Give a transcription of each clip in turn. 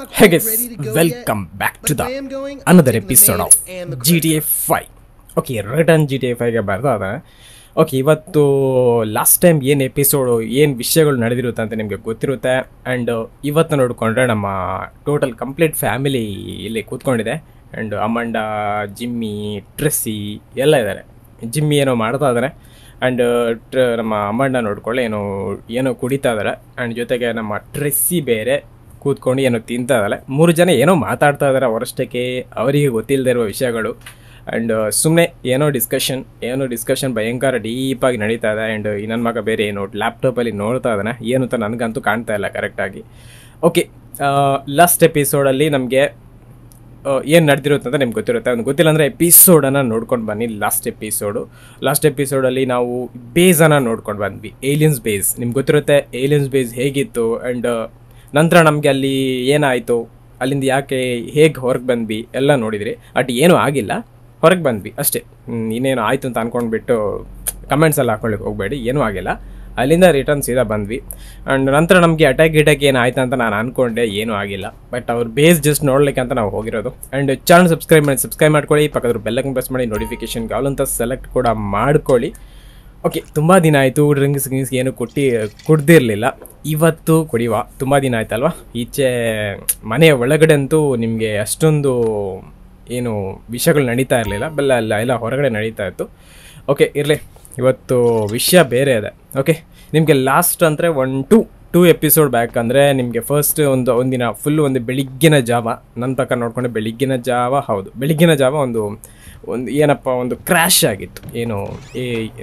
Hey guys, welcome back to the another episode of GTA 5. Okay return G T A ಫೈವ್ಗೆ ಬರ್ತಾ okay ಇವತ್ತು last time ಏನು episode ಏನು ವಿಷಯಗಳು ನಡೆದಿರುತ್ತೆ ಅಂತ ನಿಮಗೆ ಗೊತ್ತಿರುತ್ತೆ ಆ್ಯಂಡ್ ಇವತ್ತು ನೋಡಿಕೊಂಡ್ರೆ ನಮ್ಮ ಟೋಟಲ್ ಕಂಪ್ಲೀಟ್ ಫ್ಯಾಮಿಲಿ ಇಲ್ಲಿ ಕೂತ್ಕೊಂಡಿದೆ ಆ್ಯಂಡ್ ಅಮಂಡ ಜಿಮ್ಮಿ ಟ್ರೆಸ್ಸಿ ಎಲ್ಲ ಇದ್ದಾರೆ ಜಿಮ್ಮಿ ಏನೋ ಮಾಡ್ತಾ ಇದ್ದಾರೆ ಆ್ಯಂಡ್ ಟ್ರ ನಮ್ಮ ಅಮ್ಮಣ್ಣ ನೋಡ್ಕೊಳ್ಳಿ ಏನೋ ಏನೋ ಕುಡಿತಾ ಇದ್ದಾರೆ ಆ್ಯಂಡ್ ಜೊತೆಗೆ ನಮ್ಮ ಟ್ರೆಸ್ಸಿ ಬೇರೆ ಕೂತ್ಕೊಂಡು ಏನೋ ತಿಂತಾ ಇದ್ದಾಳೆ ಮೂರು ಜನ ಏನೋ ಮಾತಾಡ್ತಾ ಇದ್ದಾರೆ ಅವರಷ್ಟಕ್ಕೆ ಅವರಿಗೆ ಗೊತ್ತಿಲ್ಲದೆ ಇರುವ ವಿಷಯಗಳು ಆ್ಯಂಡ್ ಸುಮ್ಮನೆ ಏನೋ ಡಿಸ್ಕಷನ್ ಏನೋ ಡಿಸ್ಕಷನ್ ಭಯಂಕರ ಡೀಪಾಗಿ ನಡೀತಾ ಇದೆ ಆ್ಯಂಡ್ ನನ್ನ ಮಗ ಬೇರೆ ಏನೋ ಲ್ಯಾಪ್ಟಾಪಲ್ಲಿ ನೋಡ್ತಾ ಇದ್ದಾನೆ ಏನು ಅಂತ ನನಗಂತೂ ಕಾಣ್ತಾ ಇಲ್ಲ ಕರೆಕ್ಟಾಗಿ ಓಕೆ ಲಾಸ್ಟ್ ಎಪಿಸೋಡಲ್ಲಿ ನಮಗೆ ಏನು ನಡೆದಿರುತ್ತೆ ಅಂತ ನಿಮ್ಗೆ ಗೊತ್ತಿರುತ್ತೆ ಅವ್ನು ಗೊತ್ತಿಲ್ಲ ಅಂದರೆ ಎಪಿಸೋಡನ್ನು ನೋಡ್ಕೊಂಡು ಬನ್ನಿ ಲಾಸ್ಟ್ ಎಪಿಸೋಡು ಲಾಸ್ಟ್ ಎಪಿಸೋಡಲ್ಲಿ ನಾವು ಬೇಸನ್ನು ನೋಡ್ಕೊಂಡು ಬಂದ್ವಿ ಏಲಿಯನ್ಸ್ ಬೇಸ್ ನಿಮ್ಗೆ ಗೊತ್ತಿರುತ್ತೆ ಏಲಿಯನ್ಸ್ ಬೇಸ್ ಹೇಗಿತ್ತು ಆ್ಯಂಡ್ ನಂತರ ನಮಗೆ ಅಲ್ಲಿ ಏನಾಯಿತು ಅಲ್ಲಿಂದ ಯಾಕೆ ಹೇಗೆ ಹೊರಗೆ ಬಂದ್ವಿ ಎಲ್ಲ ನೋಡಿದ್ರಿ ಬಟ್ ಏನೂ ಆಗಿಲ್ಲ ಹೊರಗೆ ಬಂದ್ವಿ ಅಷ್ಟೇ ಹ್ಮ್, ಇನ್ನೇನು ಆಯಿತು ಅಂತ ಅಂದ್ಕೊಂಡ್ಬಿಟ್ಟು ಕಮೆಂಟ್ಸ್ ಎಲ್ಲ ಹಾಕೊಳ್ಳಿಕ್ಕೆ ಹೋಗಬೇಡಿ ಏನೂ ಆಗಿಲ್ಲ ಅಲ್ಲಿಂದ ರಿಟರ್ನ್ ಸೀದಾ ಬಂದ್ವಿ ಆ್ಯಂಡ್ ನಂತರ ನಮಗೆ ಅಟ್ಯಾಕ್ ಗಿಟ್ಯಾಕ್ ಏನು ಆಯ್ತು ಅಂತ ನಾನು ಅಂದ್ಕೊಂಡೆ ಏನೂ ಆಗಿಲ್ಲ ಬಟ್ ಅವ್ರ ಬೇಸ್ ಜಸ್ಟ್ ನೋಡ್ಲಿಕ್ಕೆ ಅಂತ ನಾವು ಹೋಗಿರೋದು ಆ್ಯಂಡ್ ಚಾನಲ್ ಸಬ್ಸ್ಕ್ರೈಬ್ ಮಾಡಿ ಸಬ್ಸ್ಕ್ರೈಬ್ ಮಾಡ್ಕೊಳ್ಳಿ ಪಕ್ಕದ ಬೆಲ್ಲಕ್ಕೆ ಪ್ರೆಸ್ ಮಾಡಿ ನೋಟಿಫಿಕೇಶನ್ ಅಂತ ಸೆಲೆಕ್ಟ್ ಕೂಡ ಮಾಡ್ಕೊಳ್ಳಿ ಓಕೆ ತುಂಬ ದಿನ ಆಯಿತು ಡ್ರಿಂಕ್ಸ್ ಗಿಂಕ್ಸ್ ಏನು ಕೊಟ್ಟು ಕುಡ್ದಿರಲಿಲ್ಲ ಇವತ್ತು ಕುಡಿಯುವ ತುಂಬ ದಿನ ಆಯ್ತಲ್ವಾ ಈಚೆ ಮನೆಯ ಒಳಗಡೆ ಅಂತೂ ನಿಮಗೆ ಅಷ್ಟೊಂದು ಏನು ವಿಷಯಗಳು ನಡೀತಾ ಇರಲಿಲ್ಲ ಬೆಲ್ಲ ಎಲ್ಲ ಎಲ್ಲ ಹೊರಗಡೆ ನಡೀತಾ ಇತ್ತು ಓಕೆ ಇರಲಿ ಇವತ್ತು ವಿಷಯ ಬೇರೆ ಇದೆ ಓಕೆ ನಿಮಗೆ ಲಾಸ್ಟ್ ಅಂದರೆ one to two episode back ಅಂದರೆ ನಿಮಗೆ ಫಸ್ಟ್ ಒಂದು ಒಂದಿನ ಫುಲ್ ಒಂದು ಬೆಳಿಗ್ಗಿನ ಜಾವ ನನ್ನ ಪ್ರಕಾರ ನೋಡ್ಕೊಂಡೆ ಬೆಳಿಗ್ಗಿನ ಜಾವ ಹೌದು ಬೆಳಿಗ್ಗಿನ ಜಾವ ಒಂದು ಒಂದು ಏನಪ್ಪ ಒಂದು ಕ್ರ್ಯಾಶ್ ಆಗಿತ್ತು ಏನು ಏ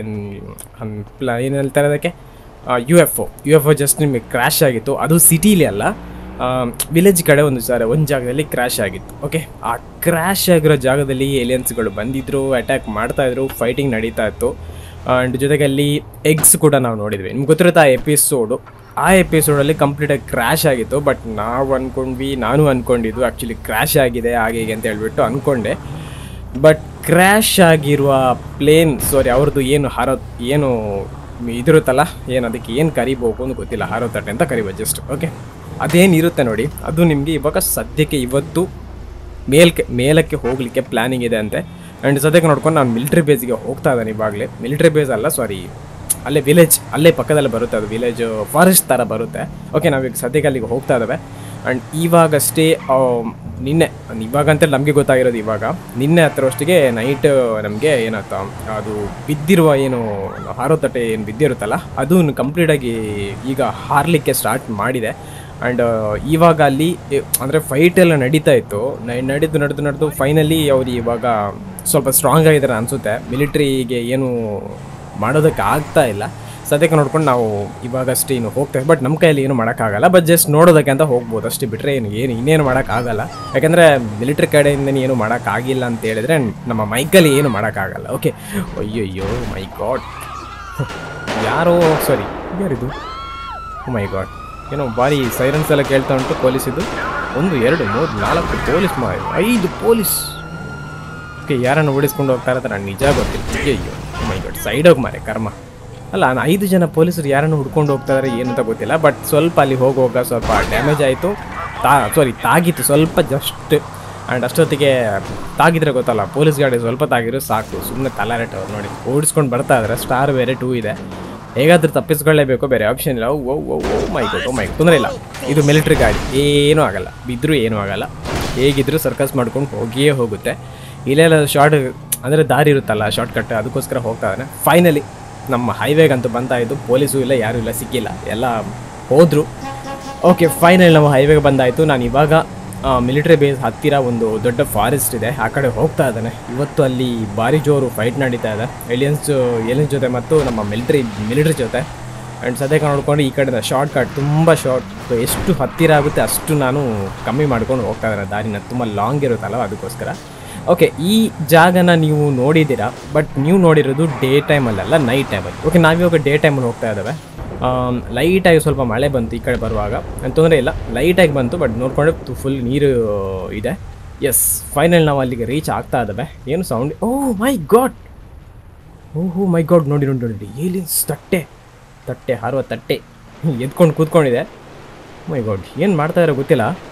ಪ್ಲ ಏನು ಹೇಳ್ತಾರೆ ಅದಕ್ಕೆ U F O U F O just ನಿಮಗೆ ಕ್ರ್ಯಾಶ್ ಆಗಿತ್ತು ಅದು ಸಿಟೀಲಿ ಅಲ್ಲ ವಿಲೇಜ್ ಕಡೆ ಒಂದು ಸಾರಿ ಒಂದು ಜಾಗದಲ್ಲಿ ಕ್ರ್ಯಾಶ್ ಆಗಿತ್ತು ಓಕೆ ಆ ಕ್ರ್ಯಾಶ್ ಆಗಿರೋ ಜಾಗದಲ್ಲಿ ಏಲಿಯನ್ಸ್ಗಳು ಬಂದಿದ್ರು ಅಟ್ಯಾಕ್ ಮಾಡ್ತಾಯಿದ್ರು ಫೈಟಿಂಗ್ ನಡೀತಾ ಇತ್ತು ಆ್ಯಂಡ್ ಜೊತೆಗೆ ಅಲ್ಲಿ ಎಗ್ಸ್ ಕೂಡ ನಾವು ನೋಡಿದ್ವಿ ನಿಮ್ಗೆ ಗೊತ್ತಿರುತ್ತೆ ಆ ಎಪಿಸೋಡು ಆ ಎಪಿಸೋಡಲ್ಲಿ ಕಂಪ್ಲೀಟಾಗಿ ಕ್ರ್ಯಾಶ್ ಆಗಿತ್ತು ಬಟ್ ನಾವು ಅಂದ್ಕೊಂಡ್ವಿ ನಾನು ಅಂದ್ಕೊಂಡಿದ್ದು ಆ್ಯಕ್ಚುಲಿ ಕ್ರ್ಯಾಶ್ ಆಗಿದೆ ಹಾಗೆ ಹೀಗೆ ಅಂತ ಹೇಳ್ಬಿಟ್ಟು ಅಂದ್ಕೊಂಡೆ ಬಟ್ ಕ್ರ್ಯಾಶ್ ಆಗಿರುವ ಪ್ಲೇನ್ ಸಾರಿ ಅವ್ರದ್ದು ಏನು ಹಾರೋ ಏನು ಇದಿರುತ್ತಲ್ಲ ಏನು ಅದಕ್ಕೆ ಏನು ಕರಿಬೇಕು ಅಂತ ಗೊತ್ತಿಲ್ಲ ಹಾರೋ ತಟ್ಟೆ ಅಂತ ಕರಿಬೋದು ಜಸ್ಟ್ ಓಕೆ ಅದೇನಿರುತ್ತೆ ನೋಡಿ ಅದು ನಿಮಗೆ ಇವಾಗ ಸದ್ಯಕ್ಕೆ ಇವತ್ತು ಮೇಲ್ಕೆ ಮೇಲಕ್ಕೆ ಹೋಗಲಿಕ್ಕೆ ಪ್ಲ್ಯಾನಿಂಗ್ ಇದೆ ಅಂತೆ ಆ್ಯಂಡ್ ಸದ್ಯಕ್ಕೆ ನೋಡ್ಕೊಂಡು ನಾನು ಮಿಲಿಟ್ರಿ ಬೇಸ್ಗೆ ಹೋಗ್ತಾ ಇದ್ದಾನೆ ಇವಾಗಲೇ ಮಿಲಿಟ್ರಿ ಬೇಸ್ ಅಲ್ಲ ಸಾರಿ ಅಲ್ಲೇ ವಿಲೇಜ್ ಅಲ್ಲೇ ಪಕ್ಕದಲ್ಲೇ ಬರುತ್ತೆ ಅದು ವಿಲೇಜ್ ಫಾರೆಸ್ಟ್ ಥರ ಬರುತ್ತೆ ಓಕೆ ನಾವೀಗ ಸದ್ಯಕ್ಕೆ ಅಲ್ಲಿಗೆ ಹೋಗ್ತಾ ಇದ್ದಾವೆ ಆ್ಯಂಡ್ ಇವಾಗಷ್ಟೇ ಆ, ನಿನ್ನೆ ಇವಾಗ ಅಂತ ನಮಗೆ ಗೊತ್ತಾಗಿರೋದು ಇವಾಗ ನಿನ್ನೆ ಹತ್ತಿರವಷ್ಟಿಗೆ ನೈಟ್ ನಮಗೆ ಏನತ್ತ ಅದು ಬಿದ್ದಿರುವ ಏನು ಹಾರೋ ತಟ್ಟೆ ಏನು ಬಿದ್ದಿರುತ್ತಲ್ಲ ಅದು ಕಂಪ್ಲೀಟಾಗಿ ಈಗ ಹಾರಲಿಕ್ಕೆ ಸ್ಟಾರ್ಟ್ ಮಾಡಿದೆ ಆ್ಯಂಡ್ ಇವಾಗ ಅಲ್ಲಿ ಅಂದರೆ ಫೈಟ್ ಎಲ್ಲ ನಡೀತಾ ಇತ್ತು ನ- ನಡೆದು ನಡೆದು ನಡೆದು ಫೈನಲಿ ಅವ್ರು ಇವಾಗ ಸ್ವಲ್ಪ ಸ್ಟ್ರಾಂಗ್ ಆಗಿದ್ದಾರೆ ಅನಿಸುತ್ತೆ ಮಿಲಿಟ್ರಿಗೆ ಏನು ಮಾಡೋದಕ್ಕೆ ಆಗ್ತಾ ಇಲ್ಲ ಸದ್ಯಕ್ಕೆ ನೋಡ್ಕೊಂಡು ನಾವು ಇವಾಗಷ್ಟೇ ಇನ್ನು ಹೋಗ್ತೇವೆ ಬಟ್ ನಮ್ಮ ಕೈಯಲ್ಲಿ ಏನು ಮಾಡೋಕ್ಕಾಗಲ್ಲ ಬಟ್ ಜಸ್ಟ್ ನೋಡೋದಕ್ಕೆ ಅಂತ ಹೋಗ್ಬೋದು ಅಷ್ಟೇ ಬಿಟ್ಟರೆ ಏನು ಏನು ಇನ್ನೇನು ಮಾಡೋಕ್ಕಾಗಲ್ಲ ಯಾಕಂದರೆ ಮಿಲಿಟ್ರಿ ಕಡೆಯಿಂದ ಏನು ಮಾಡೋಕ್ಕಾಗಿಲ್ಲ ಅಂತ ಹೇಳಿದ್ರೆ ನಮ್ಮ ಮೈಕಲ್ಲಿ ಏನು ಮಾಡೋಕ್ಕಾಗಲ್ಲ ಓಕೆ ಅಯ್ಯಯ್ಯೋ ಮೈ ಗಾಡ್ ಯಾರೋ ಸಾರಿ ಯಾರಿದು ಮೈ ಗಾಡ್ ಏನೋ ಭಾರಿ ಸೈರನ್ಸ್ ಎಲ್ಲ ಕೇಳ್ತಾ ಉಂಟು ಪೊಲೀಸಿದ್ದು ಒಂದು ಎರಡು ಮೂರು ನಾಲ್ಕು ಪೊಲೀಸ್ ಮಾ ಐದು ಪೊಲೀಸ್ ಓಕೆ ಯಾರನ್ನು ಓಡಿಸ್ಕೊಂಡು ಹೋಗ್ತಾರೆ ಅಂತ ನನಗೆ ನಿಜ ಗೊತ್ತಿಲ್ಲ ಅಯ್ಯೋ ಮೈ ಗಾಡ್ ಸೈಡ್ ಹೋಗಿ ಮಾರೆ ಕರ್ಮ ಅಲ್ಲ ನಾನು ಐದು ಜನ ಪೊಲೀಸರು ಯಾರನ್ನು ಹುಡ್ಕೊಂಡು ಹೋಗ್ತಾ ಇದಾರೆ ಏನು ಅಂತ ಗೊತ್ತಿಲ್ಲ ಬಟ್ ಸ್ವಲ್ಪ ಅಲ್ಲಿ ಹೋಗುವಾಗ ಸ್ವಲ್ಪ ಡ್ಯಾಮೇಜ್ ಆಯಿತು ತಾ ಸಾರಿ ತಾಗಿತ್ತು ಸ್ವಲ್ಪ ಜಸ್ಟ್ ಆ್ಯಂಡ್ ಅಷ್ಟೊತ್ತಿಗೆ ತಾಗಿದ್ರೆ ಗೊತ್ತಲ್ಲ ಪೊಲೀಸ್ ಗಾಡಿ ಸ್ವಲ್ಪ ತಾಗಿದ್ರು ಸಾಕು ಸುಮ್ಮನೆ ತಲಾರೆಟ್ ಅವ್ರು ನೋಡಿ ಓಡಿಸ್ಕೊಂಡು ಬರ್ತಾ ಇದ್ದಾರೆ ಸ್ಟಾರ್ ಬೇರೆ ಟೂ ಇದೆ ಹೇಗಾದ್ರೂ ತಪ್ಪಿಸ್ಕೊಳ್ಳೇಬೇಕು ಬೇರೆ ಆಪ್ಷನ್ ಇಲ್ಲ ಓ ಓ ಓ ಮೈ ಗೋಟ್ ಓ ಮೈ ತೊಂದರೆ ಇಲ್ಲ ಇದು ಮಿಲಿಟ್ರಿ ಗಾಡಿ ಏನೂ ಆಗಲ್ಲ ಬಿದ್ದರೂ ಏನೂ ಆಗಲ್ಲ ಹೇಗಿದ್ರೂ ಸರ್ಕಸ್ ಮಾಡ್ಕೊಂಡು ಹೋಗಿಯೇ ಹೋಗುತ್ತೆ ಇಲ್ಲೆಲ್ಲ ಶಾರ್ಟ್ ಅಂದರೆ ದಾರಿ ಇರುತ್ತಲ್ಲ ಶಾರ್ಟ್ ಕಟ್ ಅದಕ್ಕೋಸ್ಕರ ಹೋಗ್ತಾ ಇದ್ದಾನೆ ಫೈನಲಿ ನಮ್ಮ ಹೈವೇಗಂತೂ ಬಂದಾಯಿತು ಪೊಲೀಸು ಇಲ್ಲ ಯಾರೂ ಇಲ್ಲ ಸಿಕ್ಕಿಲ್ಲ ಎಲ್ಲ ಹೋದರು ಓಕೆ ಫೈನಲ್ ನಮ್ಮ ಹೈವೇಗೆ ಬಂದಾಯಿತು ನಾನು ಇವಾಗ ಮಿಲಿಟ್ರಿ ಬೇಸ್ ಹತ್ತಿರ ಒಂದು ದೊಡ್ಡ ಫಾರೆಸ್ಟ್ ಇದೆ ಆ ಕಡೆ ಹೋಗ್ತಾ ಇದ್ದಾನೆ ಇವತ್ತು ಅಲ್ಲಿ ಭಾರಿ ಜೋರು ಫೈಟ್ ನಡೀತಾ ಇದೆ ಏಲಿಯನ್ಸ್ ಏಲಿಯನ್ಸ್ ಜೊತೆ ಮತ್ತು ನಮ್ಮ ಮಿಲಿಟ್ರಿ ಮಿಲಿಟ್ರಿ ಜೊತೆ ಆ್ಯಂಡ್ ಸದ್ಯಕ್ಕೆ ನೋಡ್ಕೊಂಡು ಈ ಕಡೆ ಶಾರ್ಟ್ ಕಟ್ ತುಂಬ ಶಾರ್ಟ್ ಎಷ್ಟು ಹತ್ತಿರ ಆಗುತ್ತೆ ಅಷ್ಟು ನಾನು ಕಮ್ಮಿ ಮಾಡ್ಕೊಂಡು ಹೋಗ್ತಾ ಇದ್ದೇನೆ ದಾರಿನ ತುಂಬ ಲಾಂಗ್ ಇರುತ್ತಲ್ಲ ಅದಕ್ಕೋಸ್ಕರ ಓಕೆ ಈ ಜಾಗನ ನೀವು ನೋಡಿದ್ದೀರಾ ಬಟ್ ನೀವು ನೋಡಿರೋದು ಡೇ ಟೈಮಲ್ಲ ನೈಟ್ ಟೈಮಲ್ಲಿ ಓಕೆ ನಾವಿವಾಗ ಡೇ ಟೈಮಲ್ಲಿ ಹೋಗ್ತಾ ಇದ್ದಾವೆ ಲೈಟಾಗಿ ಸ್ವಲ್ಪ ಮಳೆ ಬಂತು ಈ ಕಡೆ ಬರುವಾಗ ಏನು ತೊಂದರೆ ಇಲ್ಲ ಲೈಟಾಗಿ ಬಂತು ಬಟ್ ನೋಡ್ಕೊಂಡು ಫುಲ್ ನೀರು ಇದೆ ಎಸ್ ಫೈನಲ್ ನಾವು ಅಲ್ಲಿಗೆ ರೀಚ್ ಆಗ್ತಾ ಇದ್ದಾವೆ ಏನು ಸೌಂಡ್ ಓ ಮೈ ಗಾಡ್ ಓಹೋ ಮೈ ಗಾಡ್ ನೋಡಿ ನೋಡಿ ನೋಡಿ ಏಲಿಯನ್ಸ್ ತಟ್ಟೆ ತಟ್ಟೆ ಹಾರುವ ತಟ್ಟೆ ಎದ್ಕೊಂಡು ಕೂತ್ಕೊಂಡಿದೆ ಮೈ ಗಾಡ್ ಏನು ಮಾಡ್ತಾ ಇರೋ ಗೊತ್ತಿಲ್ಲ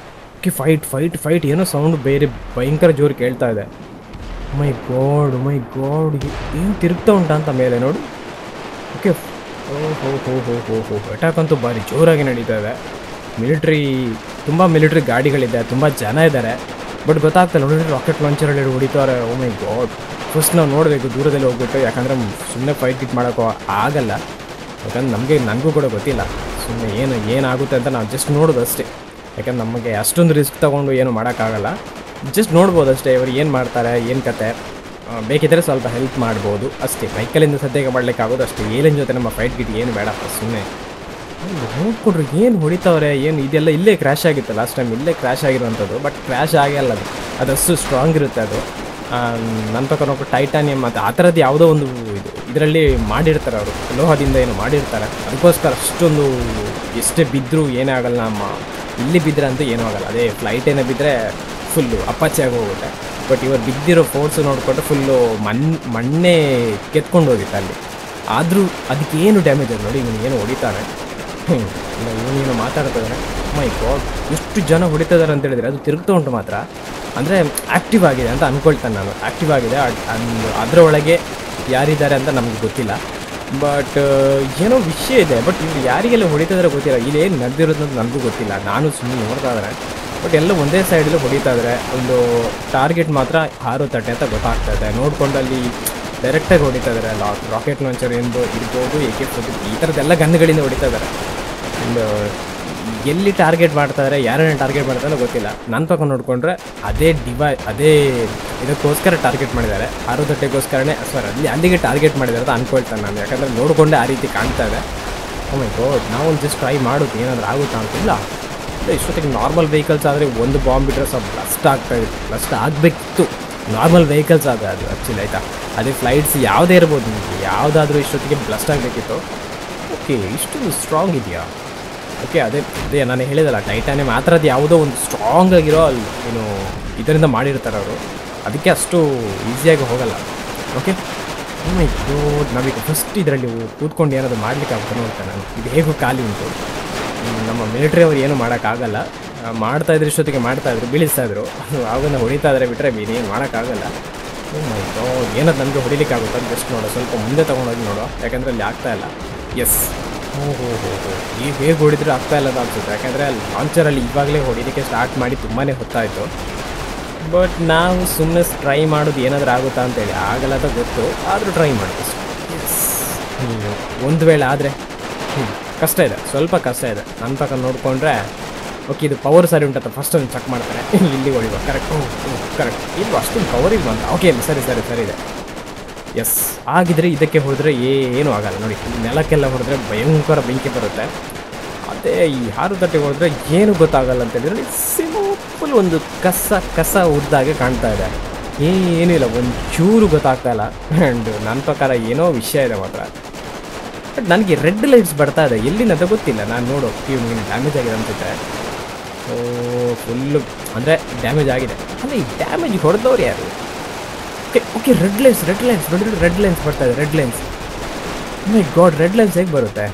ಓಕೆ ಫೈಟ್ ಫೈಟ್ ಫೈಟ್ ಏನೋ ಸೌಂಡ್ ಬೇರೆ ಭಯಂಕರ ಜೋರು ಕೇಳ್ತಾ ಇದೆ ಮೈ ಗಾಡ್ ಮೈ ಗಾಡ್ ಏನು ತಿರುಗ್ತಾ ಉಂಟಾ ಅಂತ ಮೇಲೆ ನೋಡು ಓಕೆ ಓ ಹೋ ಹೋ ಹೋ ಹೋ ಹೋ ಅಟ್ಯಾಕ್ ಅಂತೂ ಭಾರಿ ಜೋರಾಗಿ ನಡೀತಾ ಇದೆ ಮಿಲಿಟ್ರಿ ತುಂಬ ಮಿಲಿಟ್ರಿ ಗಾಡಿಗಳಿದೆ ತುಂಬ ಜನ ಇದ್ದಾರೆ ಬಟ್ ಗೊತ್ತಾಗ್ತಲ್ಲ ನೋಡಿ ರಾಕೆಟ್ ಲಾಂಚರಲ್ಲಿ ಹೊಡಿತಾರೆ ಓ ಮೈ ಗಾಡ್ ಫಸ್ಟ್ ನಾವು ನೋಡಬೇಕು ದೂರದಲ್ಲಿ ಹೋಗ್ಬಿಟ್ಟು ಯಾಕಂದರೆ ಸುಮ್ಮನೆ ಫೈಟ್ ಗಿಟ್ ಮಾಡೋಕ್ಕೋ ಆಗಲ್ಲ ಯಾಕಂದ್ರೆ ನಮಗೆ ನನಗೂ ಕೂಡ ಗೊತ್ತಿಲ್ಲ ಸುಮ್ಮನೆ ಏನು ಏನಾಗುತ್ತೆ ಅಂತ ನಾವು ಜಸ್ಟ್ ನೋಡೋದು ಅಷ್ಟೇ ಯಾಕಂದ್ರೆ ನಮಗೆ ಅಷ್ಟೊಂದು ರಿಸ್ಕ್ ತೊಗೊಂಡು ಏನು ಮಾಡೋಕ್ಕಾಗಲ್ಲ ಜಸ್ಟ್ ನೋಡ್ಬೋದು ಅಷ್ಟೇ ಇವರು ಏನು ಮಾಡ್ತಾರೆ ಏನು ಕತೆ ಆ, ಬೇಕಿದ್ದರೆ ಸ್ವಲ್ಪ ಹೆಲ್ಪ್ ಮಾಡ್ಬೋದು ಅಷ್ಟೇ ಬೈಕಲ್ಲಿಂದ ಸದ್ಯಕ್ಕೆ ಮಾಡ್ಲಿಕ್ಕಾಗೋದು ಅಷ್ಟೇ ಏಲಿನ ಜೊತೆ ನಮ್ಮ ಫೈಟ್ ಗಿಟ್ ಏನು ಬೇಡಪ್ಪ ಸುಮ್ಮನೆ ನೋಡ್ಕೊಂಡ್ರು ಏನು ಹೊಡಿತಾವ್ರೆ ಏನು ಇದೆಲ್ಲ ಇಲ್ಲೇ ಕ್ರ್ಯಾಶ್ ಆಗಿತ್ತು ಲಾಸ್ಟ್ ಟೈಮ್ ಇಲ್ಲೇ ಕ್ರ್ಯಾಶ್ ಆಗಿರುವಂಥದ್ದು ಬಟ್ ಕ್ರ್ಯಾಶ್ ಆಗಲ್ಲ ಅದು ಅದಷ್ಟು ಸ್ಟ್ರಾಂಗ್ ಇರುತ್ತೆ ಅದು ನನ್ನ ಪ್ರಕಾರ ನೋಡ್ಕೊಂಡು ಟೈಟಾನಿಯಂ ಮತ್ತು ಆ ಥರದ್ದು ಯಾವುದೋ ಒಂದು ಇದು ಇದರಲ್ಲಿ ಮಾಡಿರ್ತಾರೆ ಅವರು ಲೋಹದಿಂದ ಏನು ಮಾಡಿರ್ತಾರೆ ಅದಕ್ಕೋಸ್ಕರ ಅಷ್ಟೊಂದು ಎಷ್ಟೇ ಬಿದ್ದರೂ ಏನೇ ಆಗಲ್ಲ ನಮ್ಮ ಇಲ್ಲಿ ಬಿದ್ದರೆ ಅಂತೂ ಏನೂ ಆಗಲ್ಲ ಅದೇ ಫ್ಲೈಟ್ ಏನೇ ಬಿದ್ದರೆ ಫುಲ್ಲು ಅಪ್ಪಾಚಿ ಆಗಿ ಹೋಗುತ್ತೆ ಬಟ್ ಇವರು ಬಿದ್ದಿರೋ ಫೋರ್ಸು ನೋಡಿಕೊಂಡು ಫುಲ್ಲು ಮಣ್ ಮಣ್ಣೇ ಕೆತ್ಕೊಂಡು ಹೋಗಿತ್ತು ಅಲ್ಲಿ ಆದರೂ ಅದಕ್ಕೆ ಏನು ಡ್ಯಾಮೇಜ್ ಅದು ನೋಡಿ ಇವನು ಏನು ಹೊಡಿತಾನೆ ಇವನೇನು ಮಾತಾಡ್ತಿದ್ದಾನೆ ಮೈ ಗಾಡ್ ಎಷ್ಟು ಜನ ಹೊಡಿತಿದ್ದಾರೆ ಅಂತ ಹೇಳಿದ್ರೆ ಅದು ತಿರುಗ್ತಾ ಉಂಟು ಮಾತ್ರ ಅಂದರೆ ಆ್ಯಕ್ಟಿವ್ ಆಗಿದೆ ಅಂತ ಅಂದ್ಕೊಳ್ತಾನೆ ನಾನು ಆ್ಯಕ್ಟಿವ್ ಆಗಿದೆ ಅದ್- ಅಂದ್- ಅದರೊಳಗೆ ಯಾರಿದ್ದಾರೆ ಅಂತ ನಮಗೆ ಗೊತ್ತಿಲ್ಲ ಬಟ್ ಏನೋ ವಿಷಯ ಇದೆ ಬಟ್ ಇವ್ರು ಯಾರಿಗೆಲ್ಲ ಹೊಡಿತಿದ್ರೆ ಗೊತ್ತಿಲ್ಲ ಇಲ್ಲಿ ಏನು ನಡೆದಿರೋದು ಅಂತ ನನಗೂ ಗೊತ್ತಿಲ್ಲ ನಾನು ಸುಮ್ಮನೆ ನೋಡ್ತಾ ಇದ್ದಾರೆ ಬಟ್ ಎಲ್ಲ ಒಂದೇ ಸೈಡಲ್ಲಿ ಹೊಡಿತಾ ಇದ್ದಾರೆ ಒಂದು ಟಾರ್ಗೆಟ್ ಮಾತ್ರ ಹಾರು ತಟ್ಟೆ ಅಂತ ಗೊತ್ತಾಗ್ತಾ ಇದೆ ನೋಡ್ಕೊಂಡು ಅಲ್ಲಿ ಡೈರೆಕ್ಟಾಗಿ ಹೊಡಿತಾ ಇದ್ದಾರೆ ರಾಕೆಟ್ ಲಾಂಚರ್ ಎಂದು ಇರ್ಬೋದು ಎ ಕೆ ಈ ಥರದ್ದೆಲ್ಲ ಗನ್ಗಳಿಂದ ಹೊಡಿತಾ ಇದ್ದಾರೆ ಒಂದು ಎಲ್ಲಿ ಟಾರ್ಗೆಟ್ ಮಾಡ್ತಾರೆ ಯಾರನ್ನ ಟಾರ್ಗೆಟ್ ಮಾಡ್ತಾರೋ ಗೊತ್ತಿಲ್ಲ ನನ್ನ ಪಕ್ಕ ನೋಡಿಕೊಂಡ್ರೆ ಅದೇ ಡಿವೈ ಅದೇ ಇದಕ್ಕೋಸ್ಕರ ಟಾರ್ಗೆಟ್ ಮಾಡಿದ್ದಾರೆ ಆರು ತಟ್ಟೆಗೋಸ್ಕರನೇ ಸಾರಿ ಅಲ್ಲಿ ಅಲ್ಲಿಗೆ ಟಾರ್ಗೆಟ್ ಮಾಡಿದ್ದಾರೆ ಅಂತ ಅನ್ಕೊಳ್ತಾನೆ ನಾನು ಯಾಕಂದರೆ ನೋಡಿಕೊಂಡೆ ಆ ರೀತಿ ಕಾಣ್ತಾ ಇದೆ ಓ ಮೈ ಗೋಡ್ ನಾವು ಜಸ್ಟ್ ಟ್ರೈ ಮಾಡುತ್ತೆ ಏನಾದರೂ ಆಗುತ್ತಾ ಅಂತಿಲ್ಲ ಇಲ್ಲ ಇಷ್ಟೊತ್ತಿಗೆ ನಾರ್ಮಲ್ ವೆಹಿಕಲ್ಸ್ ಆದರೆ ಒಂದು ಬಾಂಬ್ ಬಿಟ್ಟರೆ ಸ್ವಲ್ಪ ಬ್ಲಸ್ಟ್ ಆಗ್ತಾ ಇತ್ತು ಬ್ಲಸ್ಟ್ ಆಗಬೇಕಿತ್ತು ನಾರ್ಮಲ್ ವೆಹಿಕಲ್ಸ್ ಆದ ಅದು ಆ್ಯಕ್ಚುಲಿ ಆಯಿತಾ ಅದೇ ಫ್ಲೈಟ್ಸ್ ಯಾವುದೇ ಇರ್ಬೋದು ನಿಮಗೆ ಯಾವುದಾದ್ರೂ ಇಷ್ಟೊತ್ತಿಗೆ ಬ್ಲಸ್ಟ್ ಆಗಬೇಕಿತ್ತು ಓಕೆ ಇಷ್ಟು ಸ್ಟ್ರಾಂಗ್ ಇದೆಯಾ ಓಕೆ ಅದೇ ಅದೇ ನಾನು ಹೇಳಿದಲ್ಲ ಟೈಟಾನಿಯಂ ಆ ಥರದ್ದು ಯಾವುದೋ ಒಂದು ಸ್ಟ್ರಾಂಗ್ ಆಗಿರೋ ಅಲ್ಲಿ ಏನು ಇದರಿಂದ ಮಾಡಿರ್ತಾರೆ ಅವರು ಅದಕ್ಕೆ ಅಷ್ಟು ಈಸಿಯಾಗಿ ಹೋಗಲ್ಲ ಓಕೆ ಮೈ ಗೋಡ್ ನಾವೀಗ ಫಸ್ಟ್ ಇದರಲ್ಲಿ ಕೂತ್ಕೊಂಡು ಏನಾದರೂ ಮಾಡ್ಲಿಕ್ಕೆ ಆಗುತ್ತೆ ನೋಡ್ತೇನೆ ನಾನು ಇದು ಹೇಗೂ ಖಾಲಿ ಉಂಟು ಹ್ಮ್, ನಮ್ಮ ಮಿಲಿಟ್ರಿ ಅವ್ರು ಏನು ಮಾಡೋಕ್ಕಾಗಲ್ಲ ಆ, ಮಾಡ್ತಾ ಇದ್ರೆ ಇಷ್ಟೊತ್ತಿಗೆ ಮಾಡ್ತಾ ಇದ್ರು ಬೀಳಿಸ್ತಾ ಇದ್ರು ಆವಾಗ ಹೊಡಿತಾ ಇದ್ರೆ ಬಿಟ್ಟರೆ ಏನು ಮಾಡೋಕ್ಕಾಗಲ್ಲ ಓ ಮೈ ಗಾಡ್ ಏನದು ನನಗೆ ಹೊಡಿಲಿಕ್ಕೆ ಆಗುತ್ತೆ ಅಂತ ಜಸ್ಟ್ ನೋಡೋ ಸ್ವಲ್ಪ ಮುಂದೆ ತೊಗೊಂಡೋಗಿ ನೋಡೋ ಯಾಕಂದರೆ ಅಲ್ಲಿ ಆಗ್ತಾ ಇಲ್ಲ ಎಸ್ ಹೋ ಹೋ ಹೋ ಹೋ ಈಗ ಹೇಗೆ ಹೊಡಿದ್ರೆ ಆಗ್ತಾ ಇಲ್ಲ ಅಂತ ಅನ್ಸುತ್ತೆ ಯಾಕಂದರೆ ಅಲ್ಲಿ ಲಾಂಚರಲ್ಲಿ ಇವಾಗಲೇ ಹೊಡಿಲಿಕ್ಕೆ ಸ್ಟಾರ್ಟ್ ಮಾಡಿ ತುಂಬಾ ಹೊತ್ತಾಯಿತು ಬಟ್ ನಾವು ಸುಮ್ಮನೆ ಟ್ರೈ ಮಾಡೋದು ಏನಾದರೂ ಆಗುತ್ತಾ ಅಂತೇಳಿ ಆಗಲ್ಲ ಅಂತ ಗೊತ್ತು ಆದರೂ ಟ್ರೈ ಮಾಡಿ ಒಂದು ವೇಳೆ ಆದರೆ ಕಷ್ಟ ಇದೆ ಸ್ವಲ್ಪ ಕಷ್ಟ ಇದೆ ನನ್ನ ಪಕ್ಕ ನೋಡಿಕೊಂಡ್ರೆ ಓಕೆ ಇದು ಪವರ್ ಸರಿ ಉಂಟಂತ ಫಸ್ಟ್ ಒಂದು ಚೆಕ್ ಮಾಡ್ತಾರೆ ಇಲ್ಲಿ ಹೊಡಿವ ಕರೆಕ್ಟ್ ಕರೆಕ್ಟ್ ಇದು ಅಷ್ಟೊಂದು ಪವರ್ ಇಲ್ಲ ಅಂತ ಓಕೆ ಸರಿ ಸರಿ ಸರಿ ಇದೆ ಎಸ್ ಆಗಿದ್ರೆ ಇದಕ್ಕೆ ಹೊಡೆದ್ರೆ ಏನೂ ಆಗಲ್ಲ ನೋಡಿ ಈ ನೆಲಕ್ಕೆಲ್ಲ ಹೊಡೆದ್ರೆ ಭಯಂಕರ ಬೆಂಕಿ ಬರುತ್ತೆ ಅದೇ ಈ ಹಾರು ತಟ್ಟೆ ಹೊಡೆದ್ರೆ ಏನು ಗೊತ್ತಾಗಲ್ಲ ಅಂತ ಹೇಳಿದ್ರೆ ಸಿಂಪಲ್ ಒಂದು ಕಸ ಕಸ ಉದ್ದಾಗೆ ಕಾಣ್ತಾ ಇದೆ ಏನಿಲ್ಲ ಒಂದು ಚೂರು ಗೊತ್ತಾಗ್ತಾ ಇಲ್ಲ ಆ್ಯಂಡ್ ನನ್ನ ಪ್ರಕಾರ ಏನೋ ವಿಷಯ ಇದೆ ಮಾತ್ರ ಬಟ್ ನನಗೆ ರೆಡ್ ಲೈಟ್ಸ್ ಬರ್ತಾ ಇದೆ ಎಲ್ಲಿಂದ ಅಂತ ಗೊತ್ತಿಲ್ಲ ನಾನು ನೋಡು ಇವನಿಗೆ ಡ್ಯಾಮೇಜ್ ಆಗಿದೆ ಅನ್ಸುತ್ತೆ ಓ ಫುಲ್ಲು ಅಂದರೆ ಡ್ಯಾಮೇಜ್ ಆಗಿದೆ ಅಲ್ಲ ಈ ಡ್ಯಾಮೇಜ್ ಹೊಡೆದವ್ರು ಯಾರು okay okay red lines red lines ನೋಡಿ ರೆಡ್ ಲೈನ್ಸ್ ಬರ್ತಾ ಇದೆ red lines my god red lines ಹೇಗೆ ಬರುತ್ತೆ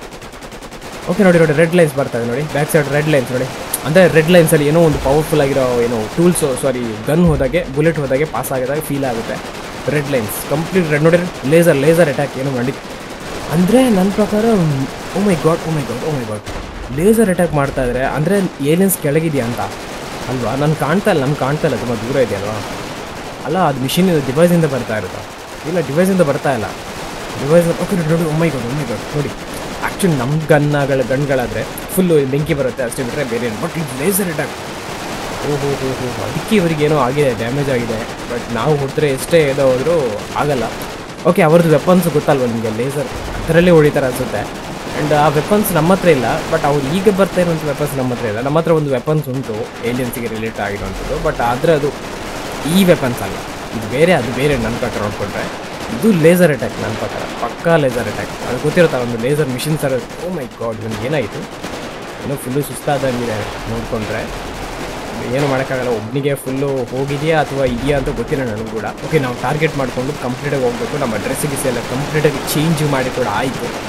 ಓಕೆ ನೋಡಿ ನೋಡಿ ರೆಡ್ ಲೈನ್ಸ್ ಬರ್ತಾ ಇದೆ ನೋಡಿ ಬ್ಯಾಕ್ ಸೈಡ್ ರೆಡ್ ಲೈನ್ಸ್ ನೋಡಿ ಅಂದರೆ ರೆಡ್ ಲೈನ್ಸಲ್ಲಿ ಏನೋ ಒಂದು ಪವರ್ಫುಲ್ ಆಗಿರೋ ಏನೋ ಟೂಲ್ಸು ಸಾರಿ ಗನ್ ಹೋದಾಗೆ ಬುಲೆಟ್ ಹೋದಾಗೆ ಪಾಸ್ ಆಗಿದಾಗ ಫೀಲ್ ಆಗುತ್ತೆ ರೆಡ್ ಲೈನ್ಸ್ ಕಂಪ್ಲೀಟ್ ರೆಡ್ ನೋಡಿ ಲೇಸರ್ ಲೇಸರ್ ಅಟ್ಯಾಕ್ ಏನೋ ಮಾಡಿ ಅಂದರೆ ನನ್ನ ಪ್ರಕಾರ oh my god oh my god oh my god laser attack ಮಾಡ್ತಾ ಇದ್ದಾರೆ ಅಂದರೆ ಏಲಿಯನ್ಸ್ ಕೆಳಗಿದೆಯಾ ಅಂತ ಅಲ್ವಾ ನಾನು ಕಾಣ್ತಾ ಇಲ್ಲ ನಮ್ಗೆ ಕಾಣ್ತಾ ಇಲ್ಲ ತುಂಬ ದೂರ ಇದೆ ಅಲ್ವಾ ಅಲ್ಲ ಅದು ಮಿಷಿನ್ ಡಿವೈಸಿಂದ ಬರ್ತಾ ಇರುತ್ತಾ ಇಲ್ಲ ಡಿವೈಸಿಂದ ಬರ್ತಾ ಇಲ್ಲ ಡಿವೈಸ್ ಓಕೆ ನೋಡಿ ಒಮ್ಮೈ ಗಾಡ್ ಒಮ್ಮೈ ಗಾಡ್ ನೋಡಿ ಆ್ಯಕ್ಚುಲಿ ನಮ್ಮ ಗನ್ನಗಳ ಗನ್ಗಳಾದರೆ ಫುಲ್ಲು ಬೆಂಕಿ ಬರುತ್ತೆ ಅಷ್ಟೇ ಬಿಟ್ಟರೆ ಬೇರೆ ಏನು ಬಟ್ ಇದು ಲೇಸರ್ ಅಟ್ಯಾಕ್ ಓಹೋ ಹೋ ಹೋ ಅದಕ್ಕೆ ಇವರಿಗೆ ಏನೋ ಆಗಿದೆ ಡ್ಯಾಮೇಜ್ ಆಗಿದೆ ಬಟ್ ನಾವು ಹೊಡೆದ್ರೆ ಎಷ್ಟೇ ಏನೋ ಹೋದರೂ ಆಗಲ್ಲ ಓಕೆ ಅವ್ರದ್ದು ವೆಪನ್ಸ್ ಗೊತ್ತಲ್ವ ನಿಮಗೆ ಲೇಸರ್ ಅದರಲ್ಲೇ ಹೊಡಿತಾರೆ ಅನಿಸುತ್ತೆ ಆ್ಯಂಡ್ ಆ ವೆಪನ್ಸ್ ನಮ್ಮ ಹತ್ರ ಇಲ್ಲ ಬಟ್ ಅವ್ರು ಈಗ ಬರ್ತಾ ಇರುವಂಥ ವೆಪನ್ಸ್ ನಮ್ಮ ಹತ್ರ ಇಲ್ಲ ನಮ್ಮ ಹತ್ರ ಒಂದು ವೆಪನ್ಸ್ ಉಂಟು ಏಲಿಯನ್ಸಿಗೆ ರಿಲೇಟ್ ಆಗಿರುವಂಥದ್ದು ಬಟ್ ಆದರೆ ಅದು ಈ ವೆಪನ್ಸ್ ಅಲ್ಲ ಇದು ಬೇರೆ ಅದು ಬೇರೆ ನನ್ನ ಪ್ರಕಾರ ನೋಡ್ಕೊಂಡ್ರೆ ಇದು ಲೇಸರ್ ಅಟ್ಯಾಕ್ ನನ್ನ ಪ್ರಕಾರ ಪಕ್ಕಾ ಲೇಸರ್ ಅಟ್ಯಾಕ್ ಅದು ಗೊತ್ತಿರುತ್ತಾ ಒಂದು laser machine sir oh my god ನನಗೆ ಏನಾಯಿತು ಏನೋ ಫುಲ್ಲು ಸುಸ್ತಾದಂಗಿದೆ ನೋಡಿಕೊಂಡ್ರೆ ಏನು ಮಾಡೋಕ್ಕಾಗಲ್ಲ ಒಬ್ಬನಿಗೆ ಫುಲ್ಲು ಹೋಗಿದೆಯಾ ಅಥವಾ ಇದೆಯಾ ಅಂತ ಗೊತ್ತಿಲ್ಲ ನನಗೂ ಕೂಡ ಓಕೆ ನಾವು ಟಾರ್ಗೆಟ್ ಮಾಡಿಕೊಂಡು ಕಂಪ್ಲೀಟಾಗಿ ಹೋಗಬೇಕು ನಮ್ಮ ಡ್ರೆಸ್ ಗಿಸ್ ಎಲ್ಲ ಕಂಪ್ಲೀಟಾಗಿ ಚೇಂಜ್ ಮಾಡಿ ಕೂಡ ಆಯಿತು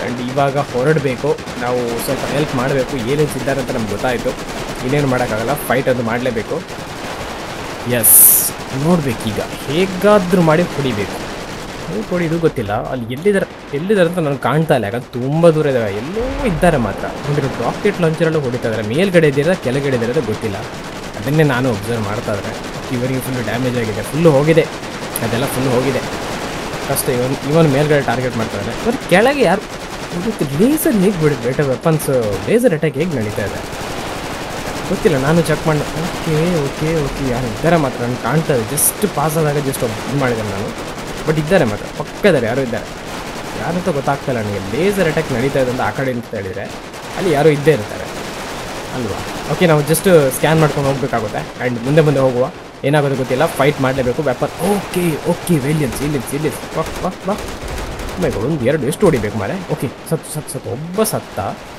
ಆ್ಯಂಡ್ ಇವಾಗ ಹೊರಡಬೇಕು ನಾವು ಸ್ವಲ್ಪ ಹೆಲ್ಪ್ ಮಾಡಬೇಕು ಏನೇನು ಇದ್ದಾರೆ ಅಂತ ನಮ್ಗೆ ಗೊತ್ತಾಯಿತು ಇನ್ನೇನು ಮಾಡೋಕ್ಕಾಗಲ್ಲ ಫೈಟ್ ಅದು ಮಾಡಲೇಬೇಕು ಎಸ್ ನೋಡ್ಬೇಕೀಗ ಹೇಗಾದರೂ ಮಾಡಿ ಹೊಡಿಬೇಕು ಹೇಗೆ ಹೊಡಿದು ಗೊತ್ತಿಲ್ಲ ಅಲ್ಲಿ ಎಲ್ಲಿದ್ದಾರೆ ಎಲ್ಲಿದ್ದಾರೆ ಅಂತ ನನಗೆ ಕಾಣ್ತಾ ಇಲ್ಲ ಯಾಕಂದ್ರೆ ತುಂಬ ದೂರ ಇದ್ದಾವೆ ಎಲ್ಲೋ ಇದ್ದಾರೆ ಮಾತ್ರ ನೋಡಿರೋ ರಾಕೆಟ್ ಲಾಂಚರಲ್ಲೂ ಹೊಡಿತಾ ಇದ್ದಾರೆ ಮೇಲ್ಗಡೆ ಇದ್ದೀರಾ ಕೆಳಗಡೆ ಇದ್ದೀರಾ ಗೊತ್ತಿಲ್ಲ ಅದನ್ನೇ ನಾನು ಒಬ್ಸರ್ವ್ ಮಾಡ್ತಾ ಇದ್ದಾರೆ ಇವರಿಗೆ ಫುಲ್ ಡ್ಯಾಮೇಜ್ ಆಗಿದೆ ಫುಲ್ಲು ಹೋಗಿದೆ ಅದೆಲ್ಲ ಫುಲ್ ಹೋಗಿದೆ ಕಷ್ಟ ಇವನ್ ಇವನ್ ಮೇಲ್ಗಡೆ ಟಾರ್ಗೆಟ್ ಮಾಡ್ತಾರೆ ಬಟ್ ಕೆಳಗೆ ಯಾರು ಲೇಸರ್ ಹೇಗೆ ಬಿಡಿ ಬೆಟರ್ ವೆಪನ್ಸ್ ಲೇಸರ್ ಅಟ್ಯಾಕ್ ಹೇಗೆ ನಡೀತಾ ಇದೆ ಗೊತ್ತಿಲ್ಲ ನಾನು ಚೆಕ್ ಮಾಡಿ ಓಕೆ ಓಕೆ ಓಕೆ ಯಾರು ಇದ್ದಾರೆ ಮಾತ್ರ ನನಗೆ ಕಾಣ್ತಾ ಇದೆ ಜಸ್ಟ್ ಪಾಸ್ ಆದಾಗ ಜಸ್ಟ್ ಇದು ಮಾಡಿದೆ ನಾನು ಬಟ್ ಇದ್ದಾರೆ ಮಾತ್ರ ಪಕ್ಕ ಇದ್ದಾರೆ ಯಾರು ಇದ್ದಾರೆ ಯಾರು ಅಂತ ಗೊತ್ತಾಗ್ತಾ ಇಲ್ಲ ನನಗೆ ಲೇಸರ್ ಅಟ್ಯಾಕ್ ನಡೀತಾ ಇದೆ ಅಂತ ಆ ಕಡೆ ಅಂತ ಹೇಳಿದರೆ ಅಲ್ಲಿ ಯಾರೋ ಇದ್ದೇ ಇರ್ತಾರೆ ಅಲ್ವಾ ಓಕೆ ನಾವು ಜಸ್ಟ್ ಸ್ಕ್ಯಾನ್ ಮಾಡ್ಕೊಂಡು ಹೋಗ್ಬೇಕಾಗುತ್ತೆ ಆ್ಯಂಡ್ ಮುಂದೆ ಮುಂದೆ ಹೋಗುವ ಏನಾಗೋದು ಗೊತ್ತಿಲ್ಲ ಫೈಟ್ ಮಾಡಲೇಬೇಕು ವೆಪನ್ ಓಕೆ ಓಕೆ ವೆಲಿಯನ್ಸ್ ಇಲ್ಲಿನ್ಸ್ ಇಲ್ಲಿನ್ಸ್ ವಾಹ್ ವಾಹ್ ವಾಹ್ ಮೈಗ ಒಂದು ಎರಡು ಎಷ್ಟು ಹೊಡಿಬೇಕು ಮಾರೆ ಓಕೆ ಸತ್ತು ಸತ್ತು ಸತ್ತು ಒಬ್ಬ ಸತ್ತ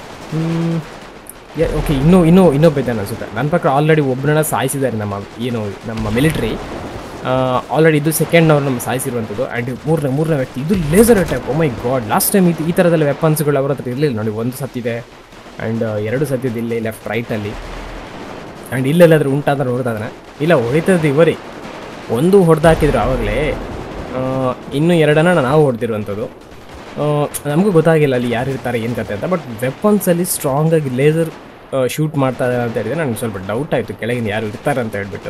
ಓಕೆ ಇನ್ನೂ ಇನ್ನೂ ಇನ್ನೊಬ್ಬ ಇದ್ದಾನೆ ಅನ್ಸುತ್ತೆ ನನ್ನ ಪ್ರಕಾರ ಆಲ್ರೆಡಿ ಒಬ್ಬರನ್ನ ಸಾಯಿಸಿದ್ದಾರೆ ನಮ್ಮ ಏನು ನಮ್ಮ ಮಿಲಿಟ್ರಿ ಆಲ್ರೆಡಿ ಇದು ಸೆಕೆಂಡ್ ಅವ್ರು ನಮ್ಮ ಸಾಯಿಸಿರುವಂಥದ್ದು ಆ್ಯಂಡ್ ಮೂರನೇ ಮೂರನೇ ವ್ಯಕ್ತಿ ಇದು laser attack my god last time ಇದು ಈ ಥರದಲ್ಲಿ ವೆಪನ್ಸ್ಗಳು ಅವ್ರ ಹತ್ರ ಇರಲಿಲ್ಲ ನೋಡಿ ಒಂದು ಸತ್ತಿದೆ ಆ್ಯಂಡ್ ಎರಡು ಸತ್ತಿದ್ದು ಇಲ್ಲಿ ಲೆಫ್ಟ್ ರೈಟಲ್ಲಿ ಆ್ಯಂಡ್ ಇಲ್ಲೆಲ್ಲಾದ್ರೂ ಉಂಟಾದ್ರೆ ನೋಡ್ತಾ ಇದ್ದಾನೆ ಇಲ್ಲ ಹೊಡಿತದ್ದು ಇವರೇ ಒಂದು ಹೊಡೆದು ಹಾಕಿದ್ರು ಆವಾಗಲೇ ಇನ್ನೂ ಎರಡನ್ನ ನಾವು ಹೊಡೆದಿರುವಂಥದ್ದು ನಮಗೂ ಗೊತ್ತಾಗಿಲ್ಲ ಅಲ್ಲಿ ಯಾರು ಇರ್ತಾರೆ ಏನು ಕತೆ ಅಂತ ಬಟ್ ವೆಪನ್ಸಲ್ಲಿ ಸ್ಟ್ರಾಂಗಾಗಿ ಲೇಸರ್ ಶೂಟ್ ಮಾಡ್ತಾ ಇದ್ದಾರೆ ಅಂತ ಹೇಳಿದ್ರೆ ನನಗೆ ಸ್ವಲ್ಪ ಡೌಟ್ ಆಯಿತು ಕೆಳಗಿನ ಯಾರು ಇರ್ತಾರೆ ಅಂತ ಹೇಳ್ಬಿಟ್ಟು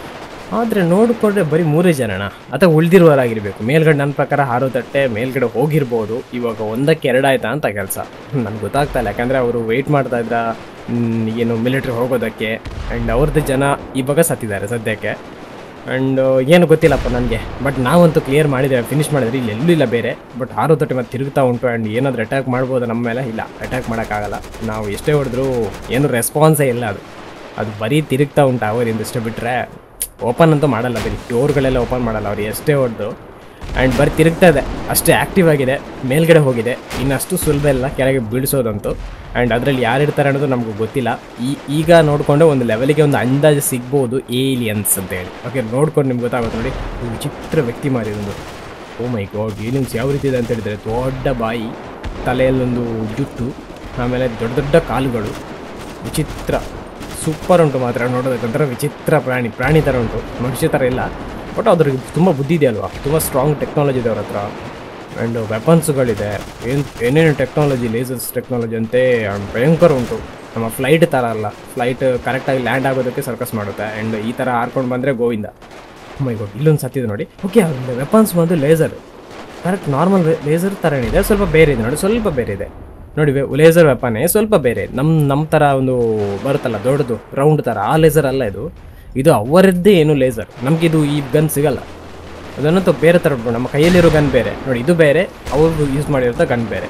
ಆದರೆ ನೋಡಿಕೊಂಡ್ರೆ ಬರೀ ಮೂರೇ ಜನನ ಅಥವಾ ಉಳಿದಿರುವವರಾಗಿರ್ಬೇಕು ಮೇಲ್ಗಡೆ ನನ್ನ ಪ್ರಕಾರ ಹಾರೋ ತಟ್ಟೆ ಮೇಲ್ಗಡೆ ಹೋಗಿರ್ಬೋದು ಇವಾಗ ಒಂದಕ್ಕೆ ಎರಡಾಯ್ತಾ ಅಂತ ಕೆಲಸ ನನಗೆ ಗೊತ್ತಾಗ್ತಾ ಇಲ್ಲ ಯಾಕಂದರೆ ಅವರು ವೆಯ್ಟ್ ಮಾಡ್ತಾ ಇದ್ರ ಮ್, ಏನು ಮಿಲಿಟ್ರಿ ಹೋಗೋದಕ್ಕೆ ಆ್ಯಂಡ್ ಅವ್ರದ್ದು ಜನ ಇವಾಗ ಸತ್ತಿದ್ದಾರೆ ಸದ್ಯಕ್ಕೆ ಆ್ಯಂಡ್ ಏನು ಗೊತ್ತಿಲ್ಲಪ್ಪ ನನಗೆ ಬಟ್ ನಾವಂತೂ ಕ್ಲಿಯರ್ ಮಾಡಿದ್ದೇವೆ ಫಿನಿಶ್ ಮಾಡಿದ್ರೆ ಇಲ್ಲಿ ಎಲ್ಲೂ ಇಲ್ಲ ಬೇರೆ ಬಟ್ ಆರೋ ತೊಟ್ಟೆ ಮತ್ತೆ ತಿರುಗ್ತಾ ಉಂಟು ಆ್ಯಂಡ್ ಏನಾದರೂ ಅಟ್ಯಾಕ್ ಮಾಡ್ಬೋದು ನಮ್ಮ ಮೇಲೆ ಇಲ್ಲ ಅಟ್ಯಾಕ್ ಮಾಡೋಕ್ಕಾಗಲ್ಲ ನಾವು ಎಷ್ಟೇ ಹೊಡೆದ್ರೂ ಏನು ರೆಸ್ಪಾನ್ಸೇ ಇಲ್ಲ ಅದು ಅದು ಬರೀ ತಿರುಗ್ತಾ ಉಂಟು ಅವರಿಂದ ಇಷ್ಟೇ ಬಿಟ್ಟರೆ ಓಪನ್ ಅಂತೂ ಮಾಡಲ್ಲ ಬರೀ ಡೋರ್ಗಳೆಲ್ಲ ಓಪನ್ ಮಾಡಲ್ಲ ಅವ್ರು ಎಷ್ಟೇ ಹೊಡೆದು ಆ್ಯಂಡ್ ಬರೀ ತಿರುಗ್ತಾ ಇದೆ ಅಷ್ಟೇ ಆ್ಯಕ್ಟಿವ್ ಆಗಿದೆ ಮೇಲ್ಗಡೆ ಹೋಗಿದೆ ಇನ್ನಷ್ಟು ಸುಲಭ ಇಲ್ಲ ಕೆಳಗೆ ಬೀಳಿಸೋದಂತೂ ಆ್ಯಂಡ್ ಅದರಲ್ಲಿ ಯಾರು ಇರ್ತಾರೆ ಅನ್ನೋದು ನಮಗೂ ಗೊತ್ತಿಲ್ಲ ಈ ಈಗ ನೋಡಿಕೊಂಡು ಒಂದು ಲೆವೆಲಿಗೆ ಒಂದು ಅಂದಾಜು ಸಿಗ್ಬೋದು ಏಲಿಯನ್ಸ್ ಅಂತ ಹೇಳಿ ಓಕೆ ನೋಡ್ಕೊಂಡು ನಿಮ್ಗೆ ಗೊತ್ತಾಗುತ್ತೆ ನೋಡಿ ಇದು ವಿಚಿತ್ರ ವ್ಯಕ್ತಿ ಮಾರಿದೊಂದು ಓ ಮೈ ಗಾಡ್ ಏಲಿಯನ್ಸ್ ಯಾವ ರೀತಿ ಇದೆ ಅಂತ ಹೇಳಿದ್ರೆ ದೊಡ್ಡ ಬಾಯಿ ತಲೆಯಲ್ಲೊಂದು ಜುಟ್ಟು ಆಮೇಲೆ ದೊಡ್ಡ ದೊಡ್ಡ ಕಾಲುಗಳು ವಿಚಿತ್ರ ಸೂಪರ್ ಉಂಟು ಮಾತ್ರ ನೋಡೋದಕ್ಕಂತರ ವಿಚಿತ್ರ ಪ್ರಾಣಿ ಪ್ರಾಣಿ ಥರ ಉಂಟು ಮನುಷ್ಯ ಥರ ಇಲ್ಲ ಬಟ್ ಅದ್ರಿಗೆ ತುಂಬ ಬುದ್ಧಿ ಇದೆ ಅಲ್ವಾ ತುಂಬ ಸ್ಟ್ರಾಂಗ್ ಟೆಕ್ನಾಲಜಿ ಇದೆ ಅವ್ರ ಹತ್ರ ಆ್ಯಂಡ್ ವೆಪನ್ಸ್ಗಳಿದೆ ಏನು ಏನೇನು ಟೆಕ್ನಾಲಜಿ ಲೇಸರ್ಸ್ ಟೆಕ್ನಾಲಜಿ ಅಂತೆ ಅವ್ನ್ ಭಯಂಕರ ಉಂಟು ನಮ್ಮ ಫ್ಲೈಟ್ ಥರ ಅಲ್ಲ ಫ್ಲೈಟ್ ಕರೆಕ್ಟಾಗಿ ಲ್ಯಾಂಡ್ ಆಗೋದಕ್ಕೆ ಸರ್ಕಸ್ ಮಾಡುತ್ತೆ ಆ್ಯಂಡ್ ಈ ಥರ ಹಾರ್ಕೊಂಡು ಬಂದರೆ ಗೋವಿಂದ ಮೈ ಗೋಡ್ ಇಲ್ಲೊಂದು ಸತ್ತಿದೆ ನೋಡಿ ಓಕೆ ವೆಪನ್ಸ್ ಬಂದು ಲೇಸರ್ ಕರೆಕ್ಟ್ ನಾರ್ಮಲ್ ಲೇಸರ್ ಥರ ಏನಿದೆ ಸ್ವಲ್ಪ ಬೇರೆ ಇದೆ ನೋಡಿ ಸ್ವಲ್ಪ ಬೇರೆ ಇದೆ ನೋಡಿ ಲೇಸರ್ ವೆಪನೇ ಸ್ವಲ್ಪ ಬೇರೆ ನಮ್ಮ ನಮ್ಮ ಥರ ಒಂದು ಬರುತ್ತಲ್ಲ ದೊಡ್ಡದು ರೌಂಡ್ ಥರ ಆ ಲೇಸರ್ ಅಲ್ಲ ಇದು ಇದು ಅವರದ್ದೇ ಏನು ಲೇಸರ್ ನಮಗಿದು ಈ ಗನ್ ಸಿಗಲ್ಲ ಅದನ್ನಂತೂ ಬೇರೆ ಥರ ಉಂಟು. ನಮ್ಮ ಕೈಯಲ್ಲಿರೋ ಗನ್ ಬೇರೆ ನೋಡಿ ಇದು ಬೇರೆ ಅವ್ರು ಯೂಸ್ ಮಾಡಿರೋ ಗನ್ ಬೇರೆ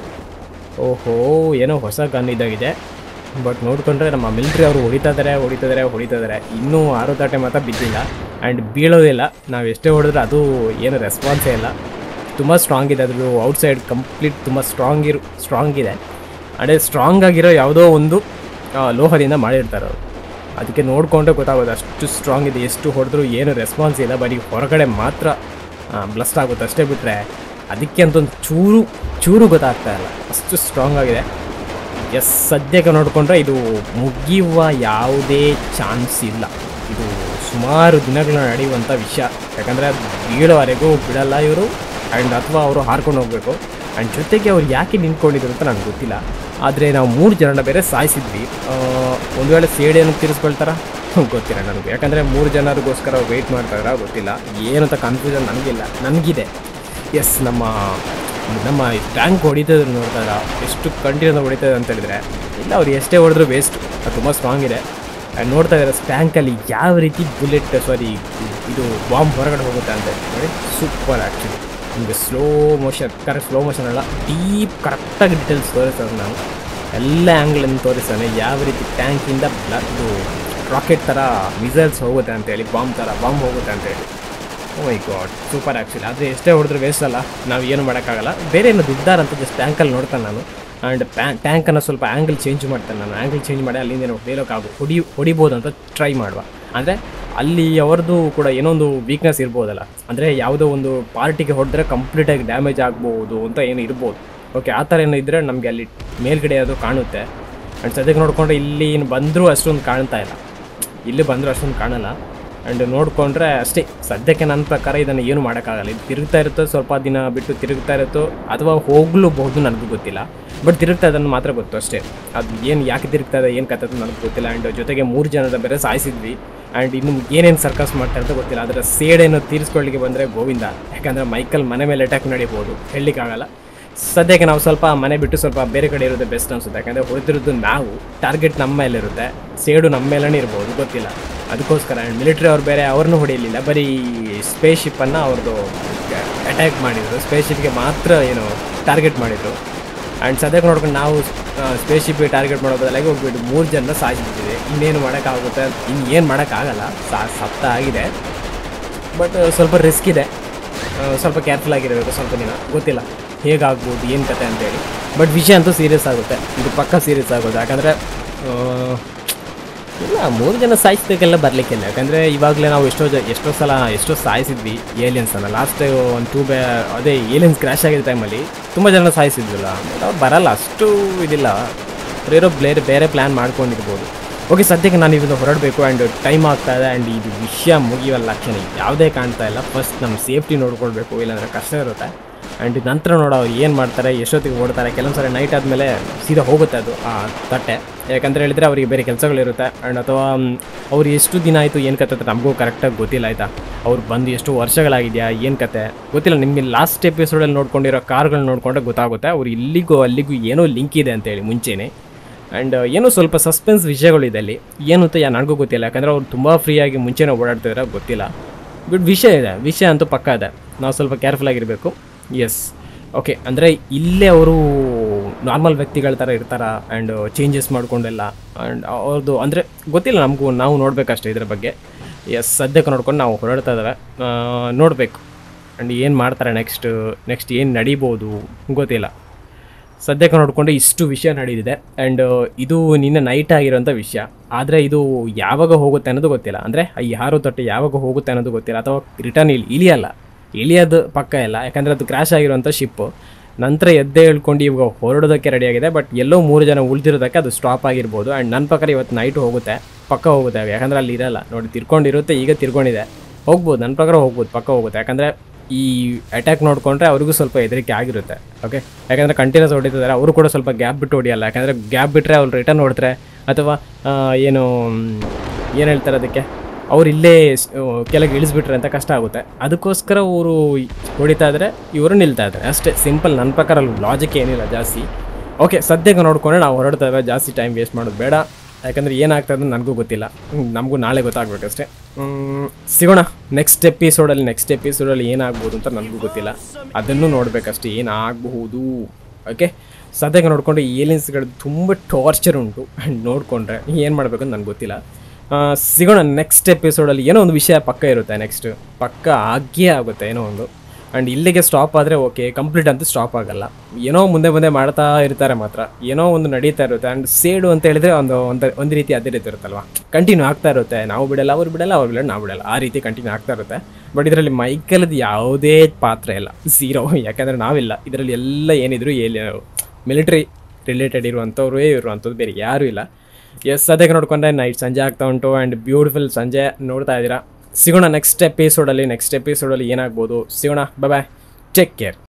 ಓಹೋ ಏನೋ ಹೊಸ ಗನ್ ಇದಾಗಿದೆ ಬಟ್ ನೋಡಿಕೊಂಡ್ರೆ ನಮ್ಮ ಮಿಲಿಟ್ರಿ ಅವರು ಹೊಡಿತಾ ಇದ್ದಾರೆ ಹೊಡಿತಾ ಇದ್ದಾರೆ ಹೊಡಿತಾ ಇದ್ದಾರೆ ಇನ್ನೂ ಆರು ತಾಟೆ ಮಾತ್ರ ಬಿದ್ದಿಲ್ಲ ಆ್ಯಂಡ್ ಬೀಳೋದಿಲ್ಲ ನಾವು ಎಷ್ಟೇ ಹೊಡೆದ್ರೆ ಅದು ಏನು ರೆಸ್ಪಾನ್ಸೇ ಇಲ್ಲ ತುಂಬ ಸ್ಟ್ರಾಂಗ್ ಇದೆ ಅದ್ರದ್ದು ಔಟ್ಸೈಡ್ ಕಂಪ್ಲೀಟ್ ತುಂಬ ಸ್ಟ್ರಾಂಗ್ ಇರು ಸ್ಟ್ರಾಂಗ್ ಇದೆ ಅದೇ ಸ್ಟ್ರಾಂಗ್ ಆಗಿರೋ ಯಾವುದೋ ಒಂದು ಆ, ಲೋಹದಿಂದ ಮಾಡಿರ್ತಾರೆ ಅವರು ಅದಕ್ಕೆ ನೋಡಿಕೊಂಡ್ರೆ ಗೊತ್ತಾಗೋದು ಅಷ್ಟು ಸ್ಟ್ರಾಂಗ್ ಇದೆ ಎಷ್ಟು ಹೊಡೆದ್ರು ಏನು ರೆಸ್ಪಾನ್ಸ್ ಇಲ್ಲ ಬರೀ ಹೊರಗಡೆ ಮಾತ್ರ ಬ್ಲಸ್ಟ್ ಆಗುತ್ತೆ ಅಷ್ಟೇ ಬಿಟ್ಟರೆ ಅದಕ್ಕೆ ಅಂತ ಒಂದು ಚೂರು ಚೂರು ಗೊತ್ತಾಗ್ತಾ ಇಲ್ಲ ಅಷ್ಟು ಸ್ಟ್ರಾಂಗ್ ಆಗಿದೆ ಎಸ್ ಸದ್ಯಕ್ಕೆ ನೋಡಿಕೊಂಡ್ರೆ ಇದು ಮುಗಿಯುವ ಯಾವುದೇ ಚಾನ್ಸ್ ಇಲ್ಲ ಇದು ಸುಮಾರು ದಿನಗಳ ನಡೆಯುವಂಥ ವಿಷಯ ಯಾಕಂದರೆ ಬೀಳೋವರೆಗೂ ಬಿಡಲ್ಲ ಇವರು ಆ್ಯಂಡ್ ಅಥವಾ ಅವರು ಹಾರ್ಕೊಂಡು ಹೋಗಬೇಕು ಆ್ಯಂಡ್ ಜೊತೆಗೆ ಅವ್ರು ಯಾಕೆ ನಿಂತ್ಕೊಂಡಿದ್ರು ಅಂತ ನನಗೆ ಗೊತ್ತಿಲ್ಲ ಆದರೆ ನಾವು ಮೂರು ಜನನ ಬೇರೆ ಸಾಯಿಸಿದ್ವಿ ಆ, ಒಂದು ವೇಳೆ ಸೇಡಿಯನ್ನು ತೀರಿಸ್ಕೊಳ್ತಾರ ಗೊತ್ತಿಲ್ಲ ನನಗೆ ಯಾಕಂದರೆ ಮೂರು ಜನರಿಗೋಸ್ಕರ ವೆಯ್ಟ್ ಮಾಡ್ತಾರ ಗೊತ್ತಿಲ್ಲ ಏನಂತ ಕನ್ಫ್ಯೂಷನ್ ನನಗಿಲ್ಲ ನನಗಿದೆ ಎಸ್ ನಮ್ಮ ನಮ್ಮ ಟ್ಯಾಂಕ್ ಹೊಡಿತದೆ ನೋಡ್ತಾರ ಎಷ್ಟು ಕಂಟಿನ್ಯೂ ಹೊಡಿತದೆ ಅಂತ ಹೇಳಿದ್ರೆ ಇಲ್ಲ ಅವ್ರು ಎಷ್ಟೇ ಹೊಡೆದ್ರು ವೇಸ್ಟ್ ಅದು ತುಂಬ ಸ್ಟ್ರಾಂಗ್ ಇದೆ ಆ್ಯಂಡ್ ನೋಡ್ತಾ ಇದ್ದಾರೆ ಟ್ಯಾಂಕಲ್ಲಿ ಯಾವ ರೀತಿ ಬುಲೆಟ್ ಸಾರಿ ಇದು ಬಾಂಬ್ ಹೊರಗಡೆ ಹೋಗುತ್ತೆ ಅಂತ ನೋಡಿ ಸೂಪರ್ ಆ್ಯಕ್ಚುಲಿ ನಿಮಗೆ slow motion correct slow motion ಅಲ್ಲ ಡೀಪ್ ಕರೆಕ್ಟಾಗಿ ಡೀಟೇಲ್ಸ್ ತೋರಿಸ್ತಾರೆ ನಾನು ಎಲ್ಲ ಆ್ಯಂಗ್ಲನ್ನು ತೋರಿಸ್ತಾನೆ ಯಾವ ರೀತಿ ಟ್ಯಾಂಕಿಂದ ಬ್ಲ ಇದು ರಾಕೆಟ್ ಥರ ಮಿಸೈಲ್ಸ್ ಹೋಗುತ್ತೆ ಅಂತೇಳಿ ಬಾಂಬ್ ಥರ ಬಾಂಬ್ ಹೋಗುತ್ತೆ ಅಂತೇಳಿ oh my god super actually ಆದರೆ ಎಷ್ಟೇ ಹೊಡೆದ್ರೆ ವೇಸ್ಟ್ ಅಲ್ಲ ನಾವು ಏನು ಮಾಡೋಕ್ಕಾಗಲ್ಲ ಬೇರೆ ಏನು ದುಡ್ದಾರಂತ ಜಸ್ಟ್ ಟ್ಯಾಂಕಲ್ಲಿ ನೋಡ್ತಾನೆ ನಾನು ಆ್ಯಂಡ್ ಪ್ಯಾ ಟ್ಯಾಂಕನ್ನು ಸ್ವಲ್ಪ ಆ್ಯಂಗಲ್ ಚೇಂಜ್ ಮಾಡ್ತಾನೆ ನಾನು ಆ್ಯಂಗಲ್ ಚೇಂಜ್ ಮಾಡಿ ಅಲ್ಲಿಂದ ಏನೋ ಹೊಡಿಯೋಕ್ಕಾಗು ಹೊಡಿ ಹೊಡಿಬೋದು ಅಂತ ಟ್ರೈ ಮಾಡುವ ಅಂದರೆ ಅಲ್ಲಿ ಅವ್ರದ್ದು ಕೂಡ ಏನೋ ಒಂದು ವೀಕ್ನೆಸ್ ಇರ್ಬೋದಲ್ಲ ಅಂದರೆ ಯಾವುದೋ ಒಂದು ಪಾರ್ಟಿಗೆ ಹೊಡೆದ್ರೆ ಕಂಪ್ಲೀಟಾಗಿ ಡ್ಯಾಮೇಜ್ ಆಗ್ಬೋದು ಅಂತ ಏನು ಇರ್ಬೋದು ಓಕೆ ಆ ಥರ ಏನೋ ಇದ್ದರೆ ನಮಗೆ ಅಲ್ಲಿ ಮೇಲ್ಗಡೆ ಅದು ಕಾಣುತ್ತೆ ಆ್ಯಂಡ್ ಸದ್ಯಕ್ಕೆ ನೋಡಿಕೊಂಡ್ರೆ ಇಲ್ಲಿ ಇನ್ನು ಬಂದರೂ ಅಷ್ಟೊಂದು ಕಾಣ್ತಾ ಇಲ್ಲ ಇಲ್ಲಿ ಬಂದರೂ ಅಷ್ಟೊಂದು ಕಾಣಲ್ಲ ಆ್ಯಂಡ್ ನೋಡಿಕೊಂಡ್ರೆ ಅಷ್ಟೇ ಸದ್ಯಕ್ಕೆ ನನ್ನ ಪ್ರಕಾರ ಇದನ್ನು ಏನು ಮಾಡೋಕ್ಕಾಗಲ್ಲ ಇದು ತಿರುಗ್ತಾ ಇರುತ್ತೋ ಸ್ವಲ್ಪ ದಿನ ಬಿಟ್ಟು ತಿರುಗ್ತಾ ಇರುತ್ತೋ ಅಥವಾ ಹೋಗ್ಲೂಬಹುದು ನನಗೂ ಗೊತ್ತಿಲ್ಲ ಬಟ್ ತಿರುಗ್ತಾ ಇದನ್ನು ಮಾತ್ರ ಗೊತ್ತು ಅಷ್ಟೇ ಅದು ಏನು ಯಾಕೆ ತಿರುಗ್ತಾ ಇದೆ ಏನು ಕಥೆ ನನಗೆ ಗೊತ್ತಿಲ್ಲ ಆ್ಯಂಡ್ ಜೊತೆಗೆ ಮೂರು ಜನದ ಬೇರೆ ಸಾಯಿಸಿದ್ವಿ ಆ್ಯಂಡ್ ಇನ್ನು ಏನೇನು ಸರ್ಕಸ್ ಮಾಡ್ತಾ ಇರ್ತೋ ಗೊತ್ತಿಲ್ಲ ಅದರ ಸೇಡೇನು ತೀರಿಸ್ಕೊಳ್ಳಿಕ್ಕೆ ಬಂದರೆ ಗೋವಿಂದ ಯಾಕಂದರೆ ಮೈಕಲ್ ಮನೆ ಮೇಲೆ ಅಟ್ಯಾಕ್ ನಡೀಬೋದು ಹೇಳಲಿಕ್ಕಾಗಲ್ಲ ಸದ್ಯಕ್ಕೆ ನಾವು ಸ್ವಲ್ಪ ಮನೆ ಬಿಟ್ಟು ಸ್ವಲ್ಪ ಬೇರೆ ಕಡೆ ಇರೋದು ಬೆಸ್ಟ್ ಅನ್ಸುತ್ತೆ ಯಾಕಂದರೆ ಹೊಡೆದಿರೋದು ನಾವು ಟಾರ್ಗೆಟ್ ನಮ್ಮ ಮೇಲೆ ಇರುತ್ತೆ ಸೇಡು ನಮ್ಮ ಮೇಲೇ ಇರ್ಬೋದು ಗೊತ್ತಿಲ್ಲ ಅದಕ್ಕೋಸ್ಕರ ಮಿಲಿಟ್ರಿ ಅವ್ರು ಬೇರೆ ಅವ್ರನ್ನೂ ಹೊಡೆಯಲಿಲ್ಲ ಬರೀ ಸ್ಪೇಸ್ ಶಿಪ್ಪನ್ನು ಅವ್ರದ್ದು ಅಟ್ಯಾಕ್ ಮಾಡಿದರು ಸ್ಪೇಸ್ ಶಿಪ್ಗೆ ಮಾತ್ರ ಏನು ಟಾರ್ಗೆಟ್ ಮಾಡಿದರು ಆ್ಯಂಡ್ ಸದ್ಯಕ್ಕೆ ನೋಡ್ಕೊಂಡು ನಾವು ಸ್ಪೇಸ್ ಶಿಪ್ಗೆ ಟಾರ್ಗೆಟ್ ಮಾಡೋ ಬದಲಾಗಿ ಹೋಗ್ಬಿಟ್ಟು ಮೂರು ಜನ ಸಾಯಿಸ್ಬಿಟ್ಟಿದೆ ಇನ್ನೇನು ಮಾಡೋಕ್ಕಾಗುತ್ತೆ ಇನ್ನು ಏನು ಮಾಡೋಕ್ಕಾಗಲ್ಲ ಸಾ ಸಪ್ತ ಆಗಿದೆ ಬಟ್ ಸ್ವಲ್ಪ ರಿಸ್ಕ್ ಇದೆ ಆ, ಸ್ವಲ್ಪ ಕೇರ್ಫುಲ್ ಆಗಿರಬೇಕು ಸ್ವಲ್ಪ ದಿನ ಗೊತ್ತಿಲ್ಲ ಹೇಗಾಗ್ಬೋದು ಏನು ಕತೆ ಅಂತೇಳಿ ಬಟ್ ವಿಷಯ ಅಂತೂ ಸೀರಿಯಸ್ ಆಗುತ್ತೆ ಇದು ಪಕ್ಕ ಸೀರಿಯಸ್ ಆಗೋದು ಯಾಕಂದರೆ ಇಲ್ಲ ಮೂರು ಜನ ಸಾಯಿಸ್ಬೇಕೆಲ್ಲ ಬರಲಿಕ್ಕಿಲ್ಲ ಯಾಕಂದರೆ ಇವಾಗಲೇ ನಾವು ಎಷ್ಟೋ ಜ ಎಷ್ಟೋ ಸಲ ಎಷ್ಟೋ ಸಾಯಿಸಿದ್ವಿ ಏಲಿಯನ್ಸನ್ನು ಲಾಸ್ಟ್ ಒಂದು ಟೂ ಬೇ ಅದೇ ಏಲಿಯನ್ಸ್ ಕ್ರ್ಯಾಶ್ ಆಗಿದ್ದ ಟೈಮಲ್ಲಿ ತುಂಬ ಜನ ಸಾಯಿಸಿದ್ವಲ್ಲ ಬಟ್ ಅವ್ರು ಬರಲ್ಲ ಅಷ್ಟು ಇದಿಲ್ಲ ಬೇರೆ ಬೇರೆ ಬೇರೆ ಪ್ಲ್ಯಾನ್ ಮಾಡ್ಕೊಂಡಿರ್ಬೋದು ಓಕೆ ಸದ್ಯಕ್ಕೆ ನಾನು ಇದನ್ನು ಹೊರಡಬೇಕು ಆ್ಯಂಡ್ ಟೈಮ್ ಆಗ್ತಾ ಇದೆ ಆ್ಯಂಡ್ ಇದು ವಿಷಯ ಮುಗಿಯುವ ಲಕ್ಷಣ ಯಾವುದೇ ಕಾಣ್ತಾ ಇಲ್ಲ ಫಸ್ಟ್ ನಮ್ಮ ಸೇಫ್ಟಿ ನೋಡ್ಕೊಳ್ಬೇಕು ಇಲ್ಲಾಂದರೆ ಕಷ್ಟ ಇರುತ್ತೆ ಆ್ಯಂಡ್ ನಂತರ ನೋಡೋ ಅವ್ರು ಏನು ಮಾಡ್ತಾರೆ ಎಷ್ಟೊತ್ತಿಗೆ ಓಡ್ತಾರೆ ಕೆಲವೊಂದು ಸರಿ ನೈಟ್ ಆದಮೇಲೆ ಸೀದಾ ಹೋಗುತ್ತೆ ಅದು ಆ ತಟ್ಟೆ ಯಾಕಂತ ಹೇಳಿದರೆ ಅವರಿಗೆ ಬೇರೆ ಕೆಲಸಗಳಿರುತ್ತೆ ಆ್ಯಂಡ್ ಅಥವಾ ಮ್, ಅವ್ರು ಎಷ್ಟು ದಿನ ಆಯಿತು ಏನು ಕತೆ ಅಂತ ನಮಗೂ ಕರೆಕ್ಟಾಗಿ ಗೊತ್ತಿಲ್ಲ ಆಯಿತಾ ಅವ್ರು ಬಂದು ಎಷ್ಟು ವರ್ಷಗಳಾಗಿದೆಯಾ ಏನು ಕತೆ ಗೊತ್ತಿಲ್ಲ ನಿಮಗೆ ಲಾಸ್ಟ್ ಎಪಿಸೋಡಲ್ಲಿ ನೋಡ್ಕೊಂಡಿರೋ ಕಾರ್ಗಳನ್ನ ನೋಡಿಕೊಂಡ್ರೆ ಗೊತ್ತಾಗುತ್ತೆ ಅವ್ರು ಇಲ್ಲಿಗೂ ಅಲ್ಲಿಗೂ ಏನೋ ಲಿಂಕ್ ಇದೆ ಅಂತೇಳಿ ಮುಂಚೆನೇ ಆ್ಯಂಡ್ ಏನೋ ಸ್ವಲ್ಪ ಸಸ್ಪೆನ್ಸ್ ವಿಷಯಗಳಿದೆ ಅಲ್ಲಿ ಏನು ಅಂತ ಯಾ ನನಗೂ ಗೊತ್ತಿಲ್ಲ ಯಾಕಂದರೆ ಅವ್ರು ತುಂಬ ಫ್ರೀಯಾಗಿ ಮುಂಚೆನೇ ಓಡಾಡ್ತಿದ್ರೆ ಗೊತ್ತಿಲ್ಲ ಬಟ್ ವಿಷಯ ಇದೆ ವಿಷಯ ಅಂತೂ ಪಕ್ಕ ಇದೆ ನಾವು ಸ್ವಲ್ಪ ಕೇರ್ಫುಲ್ ಆಗಿರಬೇಕು ಎಸ್ ಓಕೆ ಅಂದರೆ ಇಲ್ಲೇ ಅವರು ನಾರ್ಮಲ್ ವ್ಯಕ್ತಿಗಳ ಥರ ಇರ್ತಾರ ಆ್ಯಂಡ್ ಚೇಂಜಸ್ ಮಾಡ್ಕೊಂಡೆಲ್ಲ ಆ್ಯಂಡ್ ಅವ್ರದ್ದು ಅಂದರೆ ಗೊತ್ತಿಲ್ಲ ನಮಗೂ ನಾವು ನೋಡಬೇಕಷ್ಟೇ ಇದ್ರ ಬಗ್ಗೆ ಎಸ್ ಸದ್ಯಕ್ಕೆ ನೋಡ್ಕೊಂಡು ನಾವು ಹೊರಡ್ತಾ ಇದ್ದಾವೆ ನೋಡಬೇಕು ಆ್ಯಂಡ್ ಏನು ಮಾಡ್ತಾರೆ ನೆಕ್ಸ್ಟ್ ನೆಕ್ಸ್ಟ್ ಏನು ನಡೀಬೋದು ಗೊತ್ತಿಲ್ಲ ಸದ್ಯಕ್ಕೆ ನೋಡಿಕೊಂಡು ಇಷ್ಟು ವಿಷಯ ನಡೆದಿದೆ ಆ್ಯಂಡ್ ಇದು ನಿನ್ನೆ ನೈಟ್ ಆಗಿರೋಂಥ ವಿಷಯ ಆದರೆ ಇದು ಯಾವಾಗ ಹೋಗುತ್ತೆ ಅನ್ನೋದು ಗೊತ್ತಿಲ್ಲ ಅಂದರೆ ಈ ಹಾರು ತೊಟ್ಟೆ ಯಾವಾಗ ಹೋಗುತ್ತೆ ಅನ್ನೋದು ಗೊತ್ತಿಲ್ಲ ಅಥವಾ ರಿಟರ್ನ್ ಇಲ್ಲಿ ಇಳಿಯಲ್ಲ ಇಳಿಯೋದು ಪಕ್ಕ ಇಲ್ಲ ಯಾಕಂದರೆ ಅದು ಕ್ರ್ಯಾಶ್ ಆಗಿರೋಂಥ ಶಿಪ್ಪು ನಂತರ ಎದ್ದೇ ಹೇಳ್ಕೊಂಡು ಇವಾಗ ಹೊರಡೋದಕ್ಕೆ ರೆಡಿಯಾಗಿದೆ ಬಟ್ ಎಲ್ಲೋ ಮೂರು ಜನ ಉಳಿದಿರೋದಕ್ಕೆ ಅದು ಸ್ಟಾಪ್ ಆಗಿರ್ಬೋದು ಆ್ಯಂಡ್ ನನ್ನ ಪ್ರಕಾರ ಇವತ್ತು ನೈಟ್ ಹೋಗುತ್ತೆ ಪಕ್ಕ ಹೋಗುತ್ತೆ ಯಾಕಂದರೆ ಅಲ್ಲಿ ಇರಲ್ಲ ನೋಡಿ ತಿರ್ಕೊಂಡಿರುತ್ತೆ ಈಗ ತಿರ್ಕೊಂಡಿದೆ ಹೋಗ್ಬೋದು ನನ್ನ ಪ್ರಕಾರ ಹೋಗ್ಬೋದು ಪಕ್ಕ ಹೋಗುತ್ತೆ ಯಾಕಂದರೆ ಈ ಅಟ್ಯಾಕ್ ನೋಡಿಕೊಂಡ್ರೆ ಅವ್ರಿಗೂ ಸ್ವಲ್ಪ ಹೆದರಿಕೆ ಆಗಿರುತ್ತೆ ಓಕೆ ಯಾಕಂದರೆ ಕಂಟಿನ್ಯೂಸ್ ಹೊಡಿತಿದ್ದಾರೆ ಅವರು ಕೂಡ ಸ್ವಲ್ಪ ಗ್ಯಾಪ್ ಬಿಟ್ಟು ಹೊಡಿಯಲ್ಲ ಯಾಕಂದರೆ ಗ್ಯಾಪ್ ಬಿಟ್ಟರೆ ಅವ್ರು ರಿಟರ್ನ್ ಹೊಡ್ತಾರೆ ಅಥವಾ ಆ, ಏನು ಏನು ಹೇಳ್ತಾರೆ ಅದಕ್ಕೆ ಅವ್ರು ಇಲ್ಲೇ ಸ್- ಆ, ಕೆಳಗೆ ಇಳಿಸ್ಬಿಟ್ರೆ ಅಂತ ಕಷ್ಟ ಆಗುತ್ತೆ ಅದಕ್ಕೋಸ್ಕರ ಅವರು ಹೊಡಿತಾ ಇದ್ದಾರೆ ಇವರು ನಿಲ್ತಾ ಇದ್ದಾರೆ ಅಷ್ಟೇ ಸಿಂಪಲ್ ನನ್ನ ಪ್ರಕಾರ ಲಾಜಿಕ್ ಏನಿಲ್ಲ ಜಾಸ್ತಿ ಓಕೆ ಸದ್ಯಕ್ಕೆ ನೋಡ್ಕೊಂಡ್ರೆ ನಾವು ಹೊರಡ್ತಾ ಇದ್ದೇವೆ ಜಾಸ್ತಿ ಟೈಮ್ ವೇಸ್ಟ್ ಮಾಡೋದು ಬೇಡ ಯಾಕಂದರೆ ಏನಾಗ್ತದೆ ನನಗೂ ಗೊತ್ತಿಲ್ಲ ಹ್ಮ್, ನಮಗೂ ನಾಳೆ ಗೊತ್ತಾಗಬೇಕಷ್ಟೇ ಸಿಗೋಣ ನೆಕ್ಸ್ಟ್ ಎಪಿಸೋಡಲ್ಲಿ ನೆಕ್ಸ್ಟ್ ಎಪಿಸೋಡಲ್ಲಿ ಏನಾಗ್ಬೋದು ಅಂತ ನನಗೂ ಗೊತ್ತಿಲ್ಲ ಅದನ್ನು ನೋಡಬೇಕಷ್ಟೇ ಏನಾಗಬಹುದು ಓಕೆ ಸದ್ಯಕ್ಕೆ ನೋಡಿಕೊಂಡು ಏಲಿಯನ್ಸ್ಗಳು ತುಂಬ ಟಾರ್ಚರ್ ಉಂಟು ಆ್ಯಂಡ್ ನೋಡಿಕೊಂಡ್ರೆ ಏನು ಮಾಡಬೇಕು ಅಂತ ನನಗೆ ಗೊತ್ತಿಲ್ಲ ಆ, ಸಿಗೋಣ ನೆಕ್ಸ್ಟ್ ಎಪಿಸೋಡಲ್ಲಿ ಏನೋ ಒಂದು ವಿಷಯ ಪಕ್ಕ ಇರುತ್ತೆ ನೆಕ್ಸ್ಟ್ ಪಕ್ಕ ಆಗೇ ಆಗುತ್ತೆ ಏನೋ ಒಂದು ಆ್ಯಂಡ್ ಇಲ್ಲಿಗೆ ಸ್ಟಾಪ್ ಆದರೆ ಓಕೆ ಕಂಪ್ಲೀಟ್ ಅಂತೂ ಸ್ಟಾಪ್ ಆಗಲ್ಲ ಏನೋ ಮುಂದೆ ಮುಂದೆ ಮಾಡ್ತಾ ಇರ್ತಾರೆ ಮಾತ್ರ ಏನೋ ಒಂದು ನಡೀತಾ ಇರುತ್ತೆ ಆ್ಯಂಡ್ ಸೇಡು ಅಂತ ಹೇಳಿದ್ರೆ ಒಂದು ಒಂದು ಒಂದು ರೀತಿ ಅದೇ ರೀತಿ ಇರುತ್ತಲ್ವ ಕಂಟಿನ್ಯೂ ಆಗ್ತಾ ಇರುತ್ತೆ ನಾವು ಬಿಡಲ್ಲ ಅವ್ರು ಬಿಡಲ್ಲ ಅವ್ರು ಬಿಡಲ್ಲ ನಾವು ಬಿಡಲ್ಲ ಆ ರೀತಿ ಕಂಟಿನ್ಯೂ ಆಗ್ತಾ ಇರುತ್ತೆ ಬಟ್ ಇದರಲ್ಲಿ ಮೈಕಲ್ದು ಯಾವುದೇ ಪಾತ್ರ ಇಲ್ಲ ಝೀರೋ ಯಾಕಂದರೆ ನಾವಿಲ್ಲ ಇದರಲ್ಲಿ ಎಲ್ಲ ಏನಿದ್ರು ಎಲ್ಲಿ ಮಿಲಿಟ್ರಿ ರಿಲೇಟೆಡ್ ಇರುವಂಥವ್ರೇ ಇರುವಂಥದ್ದು ಬೇರೆ ಯಾರೂ ಇಲ್ಲ ಎಸ್ ಅದಕ್ಕೆ ನೋಡ್ಕೊಂಡ್ರೆ ನೈಟ್ ಸಂಜೆ ಆಗ್ತಾ ಉಂಟು ಆ್ಯಂಡ್ ಬ್ಯೂಟಿಫುಲ್ ಸಂಜೆ ನೋಡ್ತಾ ಇದ್ದೀರಾ ಸಿಗೋಣ ನೆಕ್ಸ್ಟ್ ಎಪಿಸೋಡಲ್ಲಿ ನೆಕ್ಸ್ಟ್ ಎಪಿಸೋಡಲ್ಲಿ ಏನಾಗ್ಬೋದು ಸಿಗೋಣ ಬಾಯ್ ಟೇಕ್ ಕೇರ್